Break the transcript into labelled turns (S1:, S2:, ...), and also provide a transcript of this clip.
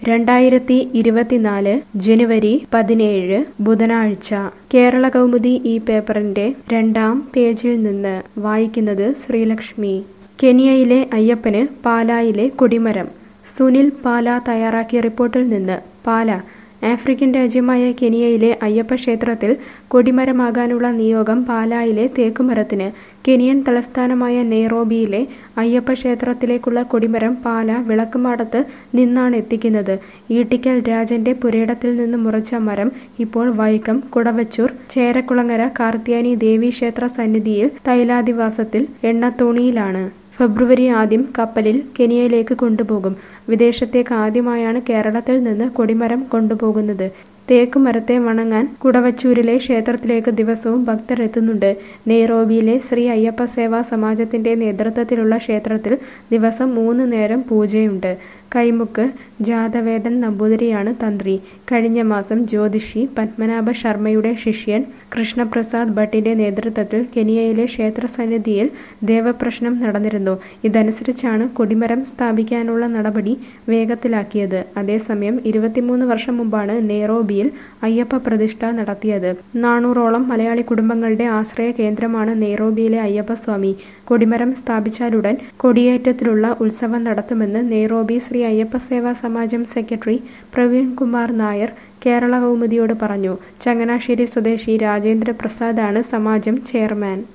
S1: രണ്ടായിരത്തി ഇരുപത്തിനാല് ജനുവരി പതിനേഴ് ബുധനാഴ്ച കേരള കൗമുദി ഈ പേപ്പറിന്റെ രണ്ടാം പേജിൽ നിന്ന് വായിക്കുന്നത് ശ്രീലക്ഷ്മി കെനിയയിലെ അയ്യപ്പന് പാലായിലെ കൊടിമരം സുനിൽ പാല തയ്യാറാക്കിയ റിപ്പോർട്ടിൽ നിന്ന് പാല ആഫ്രിക്കൻ രാജ്യമായ കെനിയയിലെ അയ്യപ്പ ക്ഷേത്രത്തിൽ കൊടിമരമാകാനുള്ള നിയോഗം പാലായിലെ തേക്കുമരത്തിന് കെനിയൻ തലസ്ഥാനമായ നെയ്റോബിയിലെ അയ്യപ്പ ക്ഷേത്രത്തിലേക്കുള്ള കൊടിമരം പാല വിളക്കുമാടത്ത് നിന്നാണ് എത്തിക്കുന്നത് ഈട്ടിക്കൽ രാജന്റെ പുരയിടത്തിൽ നിന്ന് മുറിച്ച മരം ഇപ്പോൾ വൈക്കം കുടവച്ചൂർ ചേരക്കുളങ്ങര കാർത്തിയാനി ദേവി ക്ഷേത്ര സന്നിധിയിൽ തൈലാദിവാസത്തിൽ എണ്ണത്തോണിയിലാണ് ഫെബ്രുവരി ആദ്യം കപ്പലിൽ കെനിയയിലേക്ക് കൊണ്ടുപോകും വിദേശത്തേക്ക് ആദ്യമായാണ് കേരളത്തിൽ നിന്ന് കൊടിമരം കൊണ്ടുപോകുന്നത് തേക്ക് മരത്തെ വണങ്ങാൻ കുടവച്ചൂരിലെ ക്ഷേത്രത്തിലേക്ക് ദിവസവും ഭക്തർ എത്തുന്നുണ്ട് നെയ്റോബിയിലെ ശ്രീ അയ്യപ്പ സേവാ സമാജത്തിന്റെ നേതൃത്വത്തിലുള്ള ക്ഷേത്രത്തിൽ ദിവസം മൂന്ന് നേരം പൂജയുണ്ട് കൈമുക്ക് ജാതവേദൻ നമ്പൂതിരിയാണ് തന്ത്രി കഴിഞ്ഞ മാസം ജ്യോതിഷി പത്മനാഭ ശർമ്മയുടെ ശിഷ്യൻ കൃഷ്ണപ്രസാദ് ഭട്ടിന്റെ നേതൃത്വത്തിൽ കെനിയയിലെ ക്ഷേത്ര സന്നിധിയിൽ ദേവപ്രശ്നം നടന്നിരുന്നു ഇതനുസരിച്ചാണ് കൊടിമരം സ്ഥാപിക്കാനുള്ള നടപടി വേഗത്തിലാക്കിയത് അതേസമയം ഇരുപത്തിമൂന്ന് വർഷം മുമ്പാണ് നെയ്റോബിയിൽ അയ്യപ്പ പ്രതിഷ്ഠ നടത്തിയത് നാനൂറോളം മലയാളി കുടുംബങ്ങളുടെ ആശ്രയ കേന്ദ്രമാണ് നെയ്റോബിയിലെ അയ്യപ്പസ്വാമി കൊടിമരം സ്ഥാപിച്ചാലുടൻ കൊടിയേറ്റത്തിലുള്ള ഉത്സവം നടത്തുമെന്ന് നെയ്റോബി ശ്രീ അയ്യപ്പ സേവാ സമാജം സെക്രട്ടറി പ്രവീൺ കുമാർ നായർ കേരള കൗമുദിയോട് പറഞ്ഞു ചങ്ങനാശ്ശേരി സ്വദേശി രാജേന്ദ്ര പ്രസാദാണ് സമാജം ചെയർമാൻ